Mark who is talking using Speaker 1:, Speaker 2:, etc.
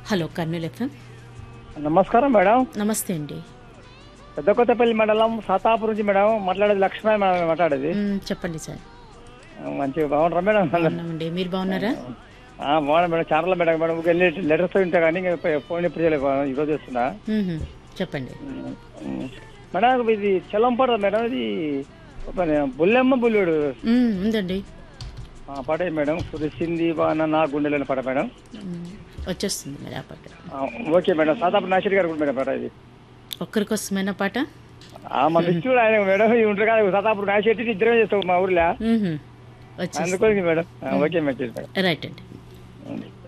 Speaker 1: Hello Kurnool FM
Speaker 2: నమస్కారం madam
Speaker 1: నమస్తే అండి
Speaker 2: పెద్ద కొత్తపల్లి మండలం సాతాపూర్ నుంచి మేడం మాట్లాడేది లక్ష్మణ మేడం మాట్లాడేది
Speaker 1: మ్, చెప్పండి సార్
Speaker 2: మంచిగా బాగుంటారా మేడం
Speaker 1: బాగున్నామండి మీరు బాగున్నారా
Speaker 2: ఆ, బాగున్నా మేడం ఛానల్ మేడం మేడం ఒక లెటర్స్ ఉంటాయి కానీ ఇంకా ప- ఫోన్ ఎప్పుడు చేయలేదు ఈరోజు వస్తున్నా
Speaker 1: మ్హూ. చెప్పండి
Speaker 2: ఉమ్. మేడం ఇది చెల్లంపాట మేడం ఇది ఒక బుల్లెమ్మ బుల్లుడు
Speaker 1: మ్, ఉందండి
Speaker 2: ఆ, పాట ఏంటి మేడం కురిసింది బాగా నా గుండెలోని పాట మేడం
Speaker 1: మ్, వచ్చేస్తుంది మరి ఆ పాట
Speaker 2: ఆ, ఓకే మేడం సాతాపూర్ నాసిర్ గారు కూడా మేడం పాట ఇది
Speaker 1: ఒక్కరికోసమైన పాట
Speaker 2: ఆ, మా మిత్రుడు ఆయన మేడం ఈ ఉంటారు కదా సాతాపూర్ నాసిర్ ఇద్దరే చేస్తాం మా ఊర్లో
Speaker 1: మ్హూ. వచ్చేస్తుంది
Speaker 2: అందుకోసం మేడం ఆ, ఓకే మేడం
Speaker 1: రైట్ అండి
Speaker 2: మేడం